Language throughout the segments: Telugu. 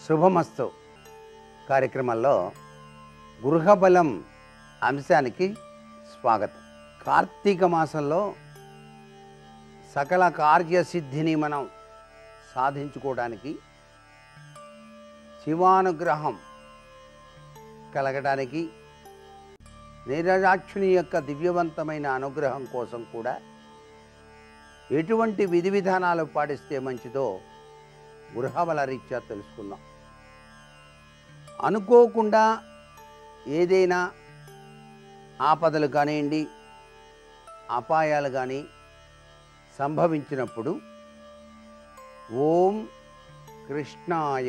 శుభమస్తు కార్యక్రమంలో గృహబలం అంశానికి స్వాగతం కార్తీక మాసంలో సకల కార్యసిద్ధిని మనం సాధించుకోవడానికి శివానుగ్రహం కలగడానికి నీరజాక్షుని యొక్క దివ్యవంతమైన అనుగ్రహం కోసం కూడా ఎటువంటి విధి విధానాలు పాటిస్తే మంచిదో గృహబల రీత్యా తెలుసుకుందాం అనుకోకుండా ఏదైనా ఆపదలు కానివ్వండి అపాయాలు కానీ సంభవించినప్పుడు ఓం కృష్ణాయ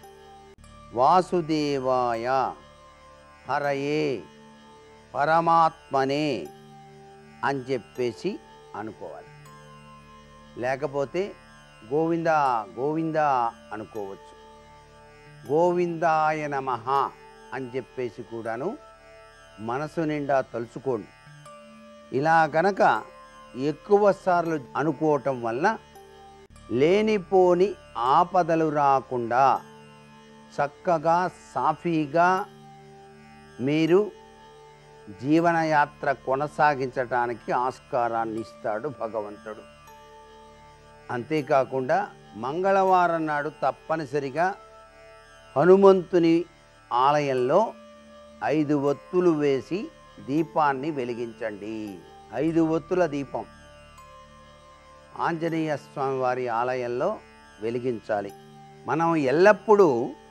వాసుదేవాయ హరయే పరమాత్మనే అని చెప్పేసి అనుకోవాలి లేకపోతే గోవింద గోవింద అనుకోవచ్చు గోవిందాయ నమ అని చెప్పేసి కూడాను మనసు నిండా తలుచుకోండి ఇలా గనక ఎక్కువ సార్లు అనుకోవటం వలన లేనిపోని ఆపదలు రాకుండా చక్కగా సాఫీగా మీరు జీవనయాత్ర కొనసాగించటానికి ఆస్కారాన్ని ఇస్తాడు భగవంతుడు అంతేకాకుండా మంగళవారం నాడు తప్పనిసరిగా హనుమంతుని ఆలయంలో ఐదు ఒత్తులు వేసి దీపాన్ని వెలిగించండి ఐదు ఒత్తుల దీపం ఆంజనేయ స్వామి వారి ఆలయంలో వెలిగించాలి మనం ఎల్లప్పుడూ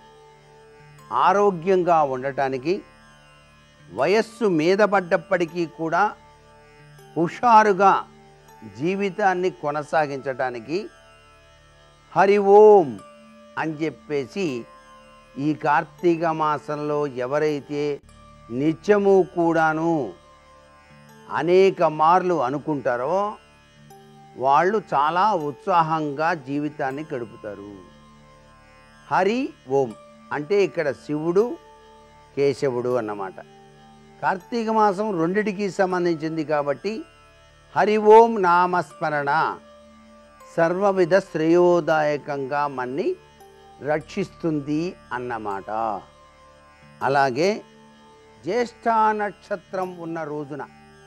ఆరోగ్యంగా ఉండటానికి వయస్సు మీద పడ్డప్పటికీ కూడా హుషారుగా జీవితాన్ని కొనసాగించటానికి హరి ఓం అని చెప్పేసి ఈ కార్తీక మాసంలో ఎవరైతే నిత్యము కూడాను అనేక మార్లు అనుకుంటారో వాళ్ళు చాలా ఉత్సాహంగా జీవితాన్ని గడుపుతారు హరి ఓం అంటే ఇక్కడ శివుడు కేశవుడు అన్నమాట కార్తీక మాసం రెండిటికి సంబంధించింది కాబట్టి హరి ఓం నామస్మరణ సర్వవిధ శ్రేయోదాయకంగా మన్ని రక్షిస్తుంది అన్నమాట అలాగే జ్యేష్ఠ నక్షత్రం ఉన్న రోజున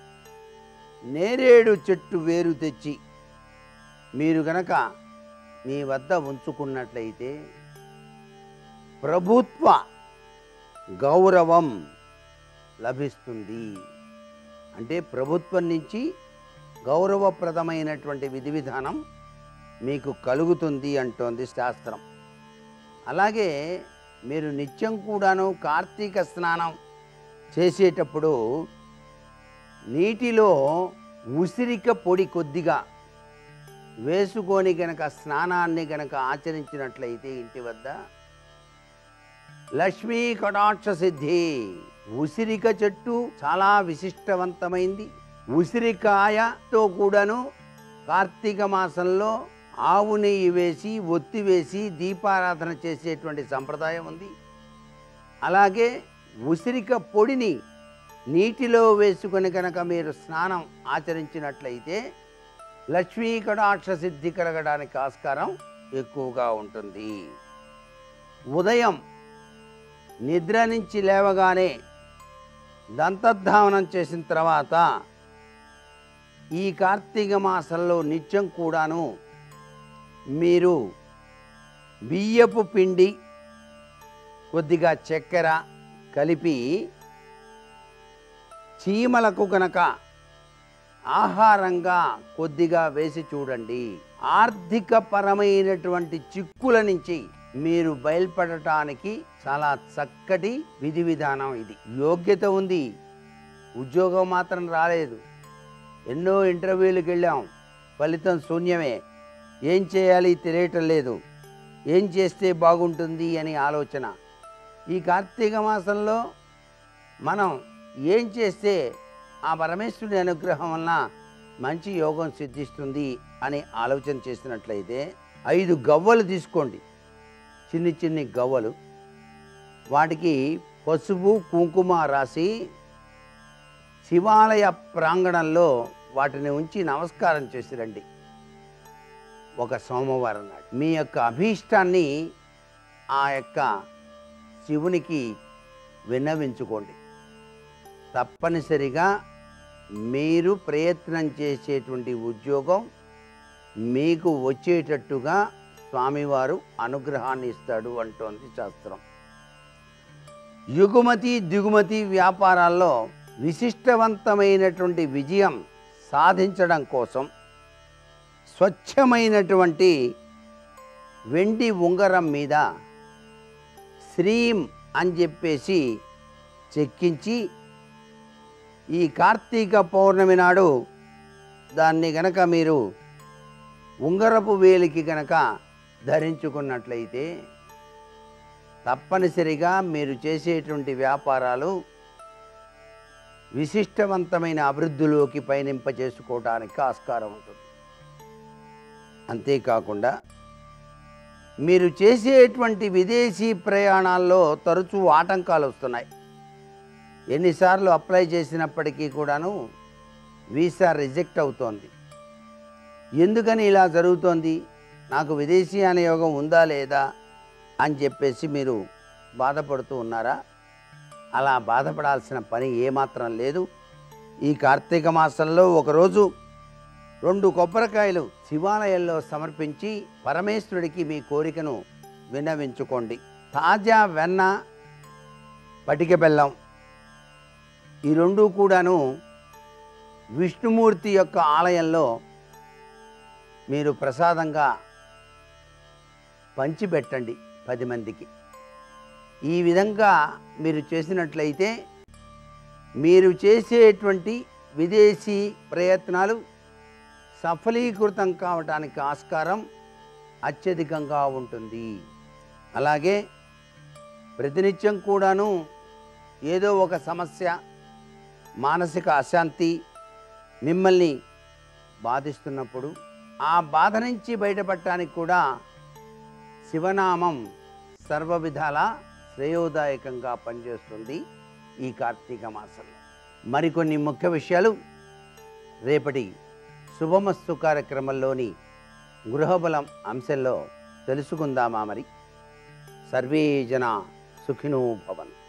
నేరేడు చెట్టు వేరు తెచ్చి మీరు గనక మీ వద్ద ఉంచుకున్నట్లయితే ప్రభుత్వ గౌరవం లభిస్తుంది అంటే ప్రభుత్వం నుంచి గౌరవప్రదమైనటువంటి విధి విధానం మీకు కలుగుతుంది అంటోంది శాస్త్రం అలాగే మీరు నిత్యం కూడాను కార్తీక స్నానం చేసేటప్పుడు నీటిలో ఉసిరిక పొడి కొద్దిగా వేసుకొని గనక స్నానాన్ని గనక ఆచరించినట్లయితే ఇంటి వద్ద లక్ష్మీ కటాక్ష సిద్ధి ఉసిరిక చెట్టు చాలా విశిష్టవంతమైంది ఉసిరికాయతో కూడాను కార్తీక మాసంలో ఆవు నెయ్యి వేసి ఒత్తి వేసి దీపారాధన చేసేటువంటి సంప్రదాయం ఉంది అలాగే ఉసిరిక పొడిని నీటిలో వేసుకొని కనుక మీరు స్నానం ఆచరించినట్లయితే లక్ష్మీ కటాక్ష సిద్ధి కలగడానికి ఆస్కారం ఎక్కువగా ఉంటుంది ఉదయం నిద్ర నుంచి లేవగానే దంతధావనం చేసిన తర్వాత ఈ కార్తీక మాసంలో నిత్యం కూడాను మీరు బియ్యపు పిండి కొద్దిగా చక్కెర కలిపి చీమలకు కనుక ఆహారంగా కొద్దిగా వేసి చూడండి ఆర్థిక పరమైనటువంటి చిక్కుల నుంచి మీరు బయలుపడటానికి చాలా చక్కటి విధి విధానం ఇది యోగ్యత ఉంది ఉద్యోగం మాత్రం రాలేదు ఎన్నో ఇంటర్వ్యూలకు వెళ్ళాం ఫలితం శూన్యమే ఏం చేయాలి తెలియటం లేదు ఏం చేస్తే బాగుంటుంది అని ఆలోచన ఈ కార్తీక మాసంలో మనం ఏం చేస్తే ఆ పరమేశ్వరుని అనుగ్రహం వలన మంచి యోగం సిద్ధిస్తుంది అని ఆలోచన చేసినట్లయితే ఐదు గవ్వలు తీసుకోండి చిన్ని చిన్ని గవ్వలు వాటికి పసుపు కుంకుమ రాసి శివాలయ ప్రాంగణంలో వాటిని ఉంచి నమస్కారం చేసి రండి ఒక సోమవారం నాడు మీ యొక్క అభీష్టాన్ని ఆ యొక్క శివునికి విన్నవించుకోండి తప్పనిసరిగా మీరు ప్రయత్నం చేసేటువంటి ఉద్యోగం మీకు వచ్చేటట్టుగా స్వామివారు అనుగ్రహాన్ని ఇస్తాడు అంటోంది శాస్త్రం యుగుమతి దిగుమతి వ్యాపారాల్లో విశిష్టవంతమైనటువంటి విజయం సాధించడం కోసం స్వచ్ఛమైనటువంటి వెండి ఉంగరం మీద శ్రీం అని చెప్పేసి చెక్కించి ఈ కార్తీక పౌర్ణమి నాడు దాన్ని గనక మీరు ఉంగరపు వేలికి గనక ధరించుకున్నట్లయితే తప్పనిసరిగా మీరు చేసేటువంటి వ్యాపారాలు విశిష్టవంతమైన అభివృద్ధిలోకి పయనింప చేసుకోవడానికి ఆస్కారం ఉంటుంది అంతేకాకుండా మీరు చేసేటువంటి విదేశీ ప్రయాణాల్లో తరచూ ఆటంకాలు వస్తున్నాయి ఎన్నిసార్లు అప్లై చేసినప్పటికీ కూడాను వీసా రిజెక్ట్ అవుతోంది ఎందుకని ఇలా జరుగుతోంది నాకు విదేశీయాన యోగం ఉందా లేదా అని చెప్పేసి మీరు బాధపడుతూ ఉన్నారా అలా బాధపడాల్సిన పని ఏమాత్రం లేదు ఈ కార్తీక మాసంలో ఒకరోజు రెండు కొబ్బరికాయలు శివాలయంలో సమర్పించి పరమేశ్వరుడికి మీ కోరికను విన్నవించుకోండి తాజా వెన్న పటిక బెల్లం ఈ రెండు కూడాను విష్ణుమూర్తి యొక్క ఆలయంలో మీరు ప్రసాదంగా పంచిపెట్టండి పది మందికి ఈ విధంగా మీరు చేసినట్లయితే మీరు చేసేటువంటి విదేశీ ప్రయత్నాలు సఫలీకృతం కావటానికి ఆస్కారం అత్యధికంగా ఉంటుంది అలాగే ప్రతినిత్యం కూడాను ఏదో ఒక సమస్య మానసిక అశాంతి మిమ్మల్ని బాధిస్తున్నప్పుడు ఆ బాధ నుంచి బయటపడటానికి కూడా శివనామం సర్వ విధాల శ్రేయోదాయకంగా పనిచేస్తుంది ఈ కార్తీక మాసంలో మరికొన్ని ముఖ్య విషయాలు రేపటి శుభమస్తు కార్యక్రమంలోని గృహబలం అంశంలో తెలుసుకుందామా మరి సర్వే జన సుఖినో భవంతు